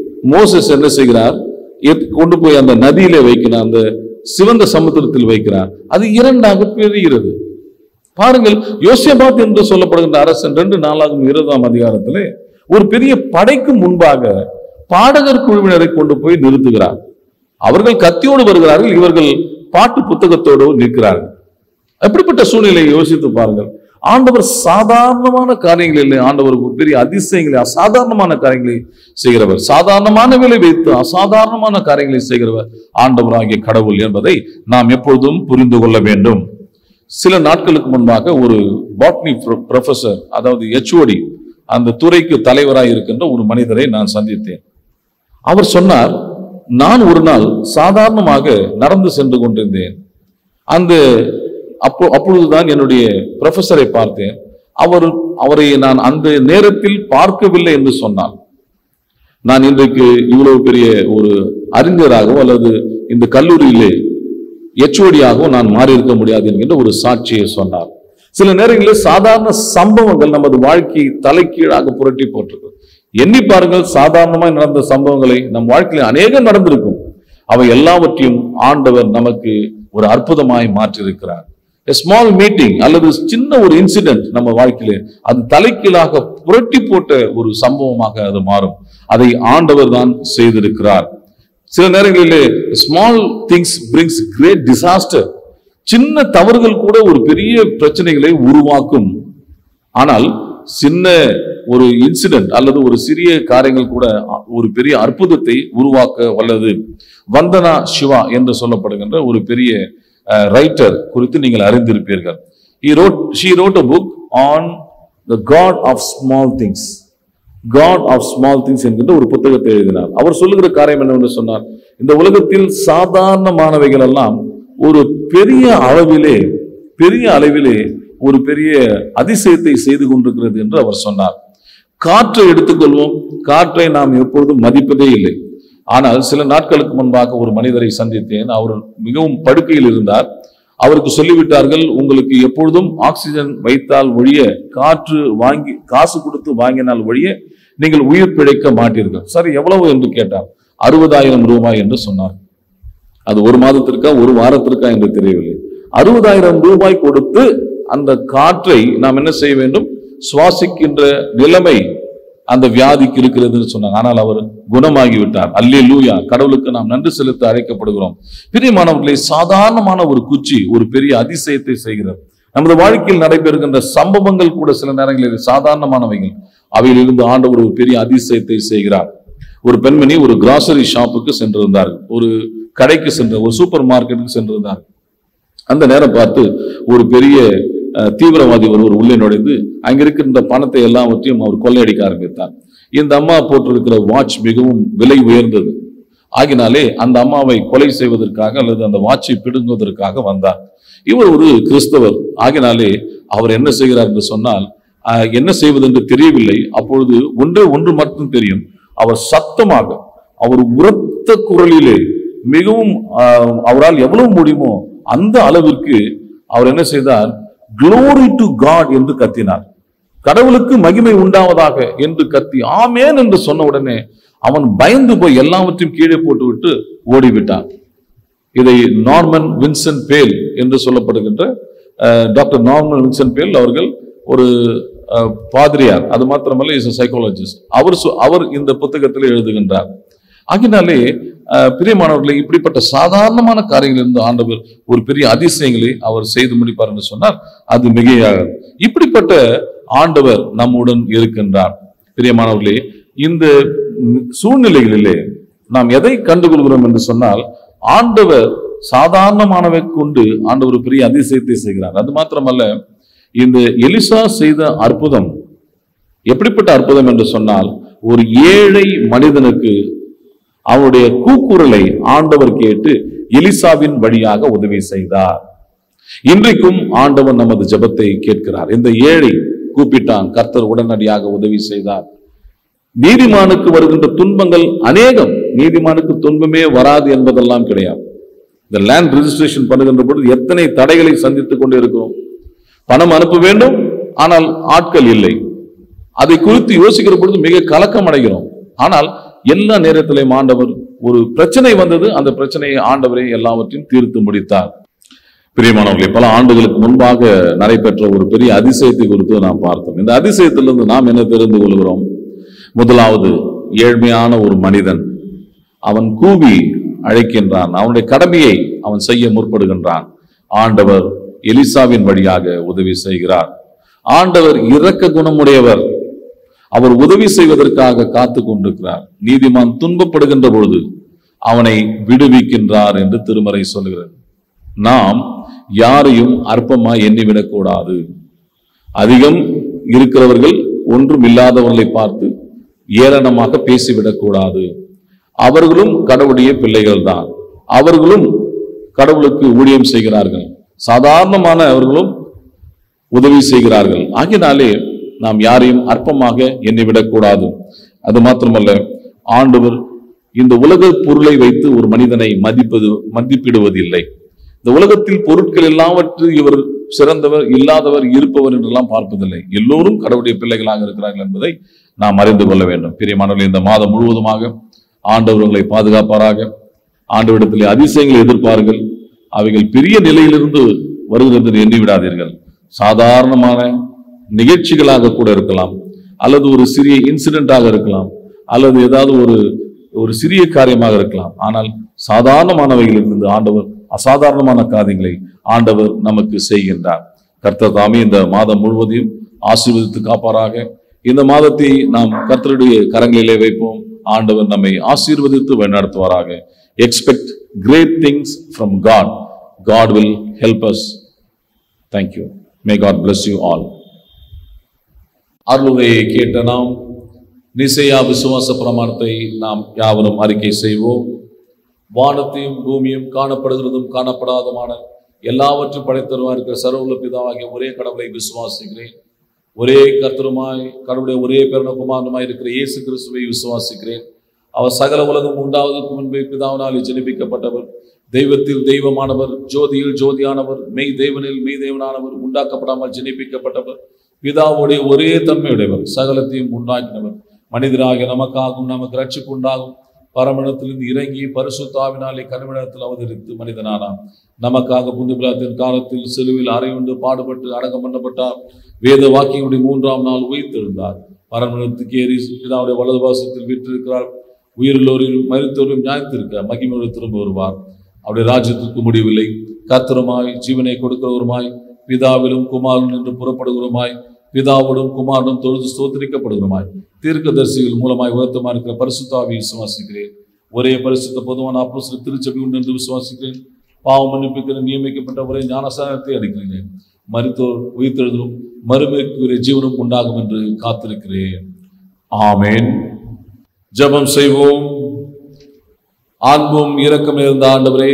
மோசஸ் என்ன செய்கிறார் எத்- கொண்டு போய் அந்த நதியிலே வைக்கிறார் அந்த சிவந்த சமுத்திரத்தில் வைக்கிறார் அது இரண்டாக பிரிகிறது பாருங்கள் யோசேபாத் என்று சொல்லப்படுகின்ற அரசன் ரெண்டு நாளாகும் இருபதாம் அதிகாரத்திலே ஒரு பெரிய படைக்கு முன்பாக பாடகர் குழுவினரை கொண்டு போய் நிறுத்துகிறார் அவர்கள் கத்தியோடு வருகிறார்கள் இவர்கள் பாட்டு புத்தகத்தோடு நிற்கிறார்கள் அப்படிப்பட்ட சூழ்நிலையை யோசித்து பாருங்கள் ஆண்டவர் சாதாரணமான காரியங்களில் ஆண்டவர் ஒரு பெரிய அதிசயங்களை அசாதாரணமான காரியங்களை செய்கிறவர் சாதாரணமானவர்களை வைத்து அசாதாரணமான காரியங்களை செய்கிறவர் ஆண்டவராகிய கடவுள் என்பதை நாம் எப்பொழுதும் புரிந்து கொள்ள வேண்டும் சில நாட்களுக்கு முன்பாக ஒரு பாட்னி ப்ரொஃபசர் அதாவது ஹெச்ஓடி அந்த துறைக்கு தலைவராக இருக்கின்ற ஒரு மனிதரை நான் சந்தித்தேன் அவர் சொன்னார் நான் ஒரு நாள் சாதாரணமாக நடந்து சென்று கொண்டிருந்தேன் அந்த அப்போ அப்பொழுதுதான் என்னுடைய ப்ரொஃபஸரை பார்த்தேன் அவர் அவரை நான் அந்த நேரத்தில் பார்க்கவில்லை என்று சொன்னார் நான் இன்றைக்கு இவ்வளவு பெரிய ஒரு அறிஞராகவோ அல்லது இந்த கல்லூரியிலே எச்ஓடியாகவும் நான் மாறி இருக்க முடியாது என்கின்ற ஒரு சாட்சியை சொன்னார் சில நேரங்களில் சாதாரண சம்பவங்கள் நமது வாழ்க்கையை தலைகீழாக புரட்டி போட்டிருக்கு எண்ணி பாருங்கள் சாதாரணமாய் நடந்த சம்பவங்களை நம் வாழ்க்கையில் அநேகம் நடந்திருக்கும் அவை எல்லாவற்றையும் ஆண்டவர் நமக்கு ஒரு அற்புதமாய் மாற்றியிருக்கிறார் ஸ்மால் மீட்டிங் அல்லது சின்ன ஒரு இன்சிடென்ட் நம்ம வாழ்க்கையில அது தலைகீழாக புரட்டி போட்ட ஒரு சம்பவமாக அது மாறும் அதை ஆண்டவர் தான் செய்திருக்கிறார் சில நேரங்களிலே small things brings great disaster சின்ன தவறுகள் கூட ஒரு பெரிய பிரச்சனைகளை உருவாக்கும் ஆனால் சின்ன ஒரு இன்சிடென்ட் அல்லது ஒரு சிறிய காரியங்கள் கூட ஒரு பெரிய அற்புதத்தை உருவாக்க வல்லது வந்தனா சிவா என்று சொல்லப்படுகின்ற ஒரு பெரிய ரைட்டர் குறித்து நீங்கள் அறிந்திருப்பீர்கள் he wrote she wrote a book on the god of small things God of small things என்கின்ற ஒரு புத்தகத்தை எழுதினார் அவர் சொல்லுகிற காரியம் என்னவென்று சொன்னார் இந்த உலகத்தில் சாதாரணமானவைகள் எல்லாம் ஒரு பெரிய அளவிலே பெரிய அளவிலே ஒரு பெரிய அதிசயத்தை செய்து கொண்டிருக்கிறது என்று அவர் சொன்னார் காற்றை எடுத்துக்கொள்வோம் காற்றை நாம் எப்பொழுதும் மதிப்பதே இல்லை ஆனால் சில நாட்களுக்கு முன்பாக ஒரு மனிதரை சந்தித்தேன் அவர் மிகவும் படுக்கையில் இருந்தார் அவருக்கு சொல்லிவிட்டார்கள் உங்களுக்கு எப்பொழுதும் ஆக்சிஜன் வைத்தால் ஒழிய காற்று வாங்கி காசு கொடுத்து வாங்கினால் ஒழிய நீங்கள் உயிர் பிழைக்க மாட்டீர்கள் சரி எவ்வளவு என்று கேட்டார் அறுபதாயிரம் ரூபாய் என்று சொன்னார் அது ஒரு மாதத்திற்கா ஒரு வாரத்திற்கா என்று தெரியவில்லை அறுபதாயிரம் ரூபாய் கொடுத்து அந்த காற்றை நாம் என்ன செய்ய வேண்டும் சுவாசிக்கின்ற நிலைமை அந்த வியாதிக்கு இருக்கிறதுன்னு சொன்னாங்க ஆனால் அவர் குணமாகி விட்டார் அல்லே லூயா கடவுளுக்கு நாம் நன்றி செலுத்த அழைக்கப்படுகிறோம் பிரியமானவர்களே சாதாரணமான ஒரு குச்சி ஒரு பெரிய அதிசயத்தை செய்கிறது நமது வாழ்க்கையில் நடைபெறுகின்ற சம்பவங்கள் கூட சில நேரங்களில் சாதாரணமானவைகள் அவையிலிருந்து ஆண்டவர் ஒரு பெரிய அதிசயத்தை செய்கிறார் ஒரு பெண்மணி ஒரு கிராசரி ஷாப்புக்கு சென்றிருந்தார்கள் ஒரு கடைக்கு சென்ற ஒரு சூப்பர் மார்க்கெட்டுக்கு சென்றிருந்தார்கள் அந்த நேரம் பார்த்து ஒரு பெரிய அஹ், தீவிரவாதி ஒருவர் உள்ளே நுழைந்து அங்க இருக்கின்ற பணத்தை எல்லாவற்றையும் அவர் கொள்ளையடிக்க ஆரம்பித்தார் இந்த அம்மா போட்டிருக்கிற வாட்ச் மிகவும் விலை உயர்ந்தது ஆகினாலே அந்த அம்மாவை கொலை செய்வதற்காக அல்லது அந்த வாட்சை பிடுங்குவதற்காக வந்தார் இவர் ஒரு கிறிஸ்தவர் ஆகினாலே அவர் என்ன செய்கிறார் என்று சொன்னால் அஹ், என்ன செய்வது என்று தெரியவில்லை அப்பொழுது ஒன்றே ஒன்று மட்டும் தெரியும் அவர் சத்தமாக அவர் உரத்த குரலிலே மிகவும் ஆஹ், அவரால் எவ்வளவு முடியுமோ அந்த அளவிற்கு அவர் என்ன செய்தார் glory டு காட் என்று கத்தினார் கடவுளுக்கு மகிமை உண்டாவதாக என்று கத்தி ஆமேன் என்று சொன்ன உடனே அவன் பயந்து போய் எல்லாவற்றையும் கீழே போட்டுவிட்டு ஓடிவிட்டான் இதை நார்மன் வின்சென்ட் பேல் என்று சொல்லப்படுகின்ற அஹ், டாக்டர் நார்மன் வின்சென்ட் பேல் அவர்கள் ஒரு அஹ், பாதிரியார் அது மாத்திரமல்ல இஸ் சைக்காலஜிஸ்ட் அவர் சொ- அவர் இந்த புத்தகத்தில் எழுதுகின்றார் ஆகினாலே அஹ், பிரியமானவர்களே இப்படிப்பட்ட சாதாரணமான காரியங்களிலிருந்து ஆண்டவர் ஒரு பெரிய அதிசயங்களை அவர் செய்து முடிப்பார் என்று சொன்னார் அது மிகையாக இப்படிப்பட்ட ஆண்டவர் நம்முடன் இருக்கின்றார் பிரியமானவர்களே இந்த ம், சூழ்நிலைகளிலே நாம் எதை கண்டுகொள்கிறோம் என்று சொன்னால் ஆண்டவர் சாதாரணமானவை கொண்டு ஆண்டவர் ஒரு பெரிய அதிசயத்தை செய்கிறார் அது மாத்திரமல்ல இந்த எலிசா செய்த அற்புதம் எப்படிப்பட்ட அற்புதம் என்று சொன்னால் ஒரு ஏழை மனிதனுக்கு அவனுடைய கூக்குரலை ஆண்டவர் கேட்டு எலிசாவின் வழியாக உதவி செய்தார் இன்றைக்கும் ஆண்டவர் நமது ஜெபத்தை கேட்கிறார் இந்த ஏழை கூப்பிட்டான் கர்த்தர் உடனடியாக உதவி செய்தார் நீதிமானுக்கு வருகின்ற துன்பங்கள் அநேகம் நீதிமானுக்கு துன்பமே வராது என்பதெல்லாம் கிடையாது இந்த லேண்ட் ரெஜிஸ்ட்ரேஷன் பண்ணுகின்ற பொழுது எத்தனை தடைகளை சந்தித்துக் கொண்டு இருக்கிறோம் பணம் அனுப்ப வேண்டும் ஆனால் ஆட்கள் இல்லை அதை குறித்து யோசிக்கிற பொழுது மிக கலக்கம் அடைகிறோம் ஆனால் எல்லா நேரத்திலையும் ஆண்டவர் ஒரு பிரச்சனை வந்தது அந்த பிரச்சனையை ஆண்டவரே எல்லாவற்றையும் தீர்த்து முடித்தார் பிரியமானவர்களே பல ஆண்டுகளுக்கு முன்பாக நடைபெற்ற ஒரு பெரிய அதிசயத்தை குறித்து நாம் பார்த்தோம் இந்த அதிசயத்திலிருந்து நாம் என்ன தெரிந்து கொள்கிறோம் முதலாவது ஏழ்மையான ஒரு மனிதன் அவன் கூவி அழைக்கின்றான் அவனுடைய கடமையை அவன் செய்ய முற்படுகின்றான் ஆண்டவர் எலிசாவின் வழியாக உதவி செய்கிறார் ஆண்டவர் இரக்க குணமுடையவர் அவர் உதவி செய்வதற்காக காத்து கொண்டிருக்கிறார் நீதிமான் துன்பப்படுகின்ற பொழுது அவனை விடுவிக்கின்றார் என்று திருமறை சொல்கிறது நாம் யாரையும் அற்பமாய் எண்ணிவிடக்கூடாது அதிகம் இருக்கிறவர்கள் ஒன்றும் இல்லாதவர்களை பார்த்து ஏளனமாக பேசிவிடக்கூடாது அவர்களும் கடவுளுடைய பிள்ளைகள் தான் அவர்களும் கடவுளுக்கு ஊழியம் செய்கிறார்கள் சாதாரணமான அவர்களும் உதவி செய்கிறார்கள் ஆகினாலே நாம் யாரையும் அற்பமாக எண்ணிவிடக்கூடாது அது மாத்திரமல்ல ஆண்டவர் இந்த உலக பொருளை வைத்து ஒரு மனிதனை மதிப்பது மதிப்பிடுவதில்லை இந்த உலகத்தில் பொருட்கள் எல்லாவற்றில் இவர் சிறந்தவர் இல்லாதவர் இருப்பவர் என்றெல்லாம் பார்ப்பதில்லை எல்லோரும் கடவுளுடைய பிள்ளைகளாக இருக்கிறார்கள் என்பதை நாம் அறிந்து கொள்ள வேண்டும் பிரியமானவர்கள் இந்த மாதம் முழுவதுமாக ஆண்டவர் உங்களை பாதுகாப்பாராக ஆண்டவரிடத்திலே அதிசயங்களை எதிர்ப்பார்கள் அவைகள் பெரிய நிலையிலிருந்து வருகிறது என்று எண்ணி விடாதீர்கள் சாதாரணமான நிகழ்ச்சிகளாக கூட இருக்கலாம் அல்லது ஒரு சிறிய இன்சிடென்ட்டாக இருக்கலாம் அல்லது ஏதாவது ஒரு ஒரு சிறிய காரியமாக இருக்கலாம் ஆனால் சாதாரணமானவைகளிலிருந்து ஆண்டவர் அசாதாரணமான காரியங்களை ஆண்டவர் நமக்கு செய்கின்றார் கர்த்தர் தாமே இந்த மாதம் முழுவதையும் ஆசீர்வதித்து காப்பாராக இந்த மாதத்தை நாம் கர்த்தருடைய கரங்களிலே வைப்போம் ஆண்டவர் நம்மை ஆசீர்வதித்து வழிநடத்துவாராக expect great things from God God will help us thank you may God bless you all அருளுரையை கேட்ட நாம் நிசையா விசுவாச பிரமாணத்தை நாம் யாவரும் அறிக்கை செய்வோம் வானத்தையும் பூமியும் காணப்படுகிறதும் காணப்படாதமான எல்லாவற்றும் படைத்தருமா இருக்கிற சர்வல பிதாவாகிய ஒரே கடவுளை விசுவாசிக்கிறேன் ஒரே கர்த்தருமாய் கடவுளுடைய ஒரே பிறனகுமாரனுமாய் இருக்கிற இயேசு கிறிஸ்துவை விசுவாசிக்கிறேன் அவர் சகல உலகம் உண்டாவதற்கு முன்பே பிதாவினால் ஜெனிப்பிக்கப்பட்டவர் தெய்வத்தில் தெய்வமானவர் ஜோதியில் ஜோதியானவர் மெய் தேவனில் மெய் தேவனானவர் உண்டாக்கப்படாமல் ஜெனிப்பிக்கப்பட்டவர் பிதாவுடைய ஒரே தன்மையுடையவர் சகலத்தையும் உண்டாக்கினவர் மனிதராகிய நமக்காகவும் நமக்கு ரட்சிப்பு உண்டாகும் பரமணத்திலிருந்து இறங்கி பரிசுத்தாவினாலே கனிமணத்தில் அவதரித்து மனிதனானான் நமக்காக புதுபிலாத்தின் காலத்தில் சிலுவில் அறையுண்டு பாடுபட்டு அடக்கம் பண்ணப்பட்டார் வேத வாக்கியங்களுடைய மூன்றாம் நாள் உயிர்த்தெழுந்தார் பரமணத்துக்கு ஏறி பிதாவுடைய வலது வாசத்தில் வீற்றிருக்கிறார் உயிருள்ளோரில் மருத்துவரும் நியாயத்திருக்க மகிமையோடு திரும்ப வருவார் அவருடைய ராஜ்யத்திற்கு முடிவில்லை கத்திரமாய் ஜீவனை கொடுக்கிறவருமாய் பிதாவிலும் குமாரன் என்று புறப்படுகிறோமாய் பிதாவோடும் குமாரனும் தொழுது ஸ்தோத்திரிக்கப்படுகிறோமாய் தீர்க்கதரிசிகள் மூலமாய் உயர்த்தமா இருக்கிற பரிசுத்தாவியை விசுவாசிக்கிறேன் ஒரே பரிசுத்த பொதுவான அப்போஸ்தல திருச்சபை உண்டு என்று விசுவாசிக்கிறேன் பாவம் மன்னிப்புக்கு நியமிக்கப்பட்ட ஒரே ஞானசாரத்தை அளிக்கிறேன் மருத்துவர் உயிர்த்தெழுதலும் மறுமைக்குரிய ஜீவனும் உண்டாகும் என்று காத்திருக்கிறேன் ஆமேன் ஜெபம் செய்வோம் அன்பும் இரக்கம் இருந்த ஆண்டவரே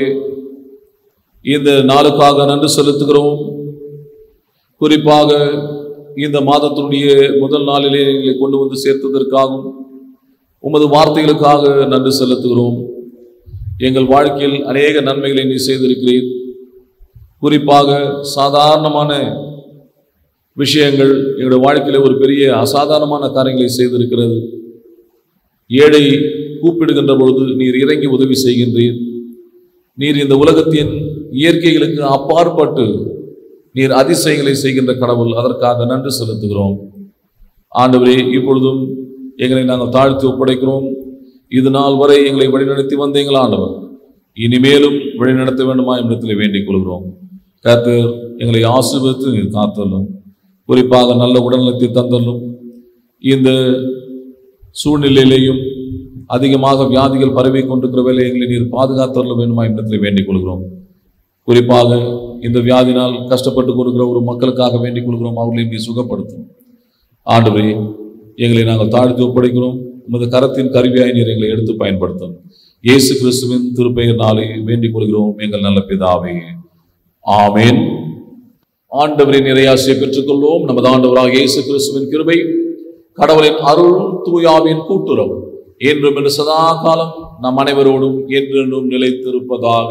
இந்த நாளுக்காக நன்றி செலுத்துகிறோம் குறிப்பாக இந்த மாதத்தினுடைய முதல் நாளிலே எங்களை கொண்டு வந்து சேர்த்ததற்காகவும் உமது வார்த்தைகளுக்காக நன்றி செலுத்துகிறோம் எங்கள் வாழ்க்கையில் அநேக நன்மைகளை நீ செய்திருக்கிறீர் குறிப்பாக சாதாரணமான விஷயங்கள் எங்களுடைய வாழ்க்கையில ஒரு பெரிய அசாதாரணமான காரியங்களை செய்திருக்கிறது ஏழை கூப்பிடுகின்ற பொழுது நீர் இறங்கி உதவி செய்கின்றீர் நீர் இந்த உலகத்தின் இயற்கைகளுக்கு அப்பாற்பட்டு நீர் அதிசயங்களை செய்கின்ற கடவுள் அதற்காக நன்றி செலுத்துகிறோம் ஆண்டவரே இப்பொழுதும் எங்களை நாங்கள் தாழ்த்தி ஒப்படைக்கிறோம் இது நாள் வரை எங்களை வழிநடத்தி வந்த எங்கள் ஆண்டவர் இனிமேலும் வழிநடத்த வேண்டுமா என்னிடத்தில் வேண்டிக் கொள்கிறோம் கர்த்தர் எங்களை ஆசீர்வதித்து நீர் காத்தலும் குறிப்பாக நல்ல உடல்நலத்தை தந்தலும் இந்த சூழ்நிலையிலேயும் அதிகமாக வியாதிகள் பரவி கொண்டிருக்கிற வேலை எங்களை நீர் பாதுகாத்தருள வேண்டுமா என்னிடத்தில் வேண்டிக் கொள்கிறோம் குறிப்பாக இந்த வியாதினால் கஷ்டப்பட்டு கொடுக்கிற ஒரு மக்களுக்காக வேண்டிக் கொள்கிறோம் அவர்களை நீ சுகப்படுத்தும் ஆண்டவரே எங்களை நாங்கள் தாழ்த்தி ஒப்படைக்கிறோம் உமது கரத்தின் கருவியாய் நீர் எங்களை எடுத்து பயன்படுத்தும் இயேசு கிறிஸ்துவின் திருப்பெயர்னாலே வேண்டிக் கொள்கிறோம் எங்கள் நல்ல பிதாவே ஆமேன் ஆண்டவரின் நிறையாசியை பெற்றுக்கொள்வோம் நமது ஆண்டவராக இயேசு கிறிஸ்துவின் கிருபை கடவுளின் அருள் தூயாவின் கூட்டுறவு என்றும் என்று சதா காலம் நம் அனைவரோடும் என்றென்றும் நிலைத்திருப்பதாக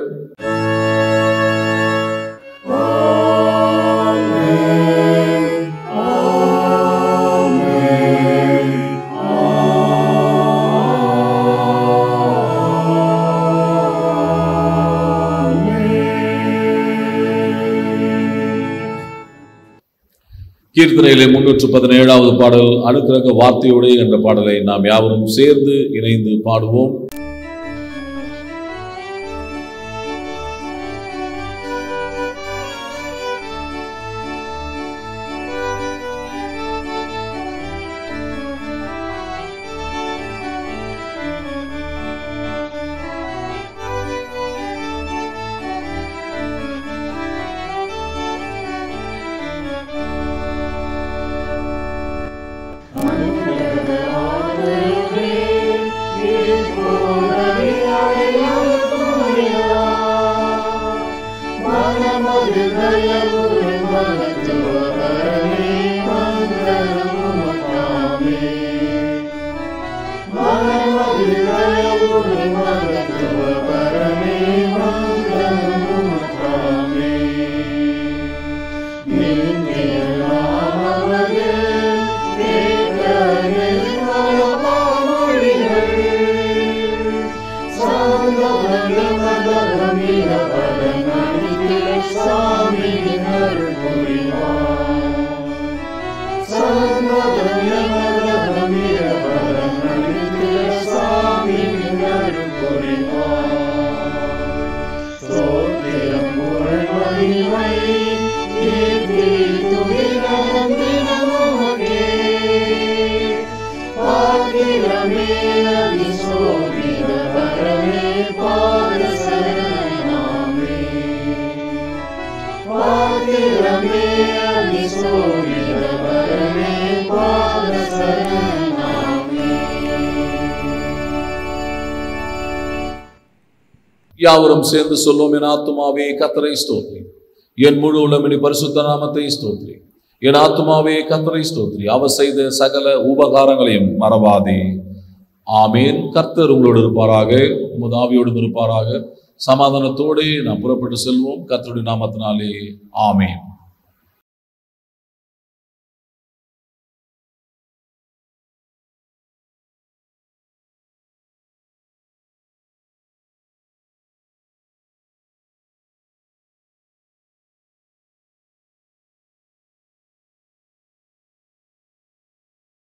கீர்த்தனையிலே முன்னூற்று பதினேழாவது பாடல் அனுக்கிரக வார்த்தையோடு என்ற பாடலை நாம் யாவரும் சேர்ந்து இணைந்து பாடுவோம் யாவரும் சேர்ந்து சொல்லுவோம் என் ஆத்துமாவே கத்தரை ஸ்தோத்ரி என் முழு உள்ளமினி பரிசுத்த நாமத்தை ஸ்தோத்ரி என் ஆத்துமாவே கத்தரை ஸ்தோத்ரி அவர் செய்த சகல உபகாரங்களையும் மறவாதே ஆமேன் கர்த்தர் உங்களோடு இருப்பாராக உமது ஆவியோடும் இருப்பாராக சமாதானத்தோடு நாம் புறப்பட்டு செல்வோம் கர்த்தருடைய நாமத்தினாலே ஆமேன்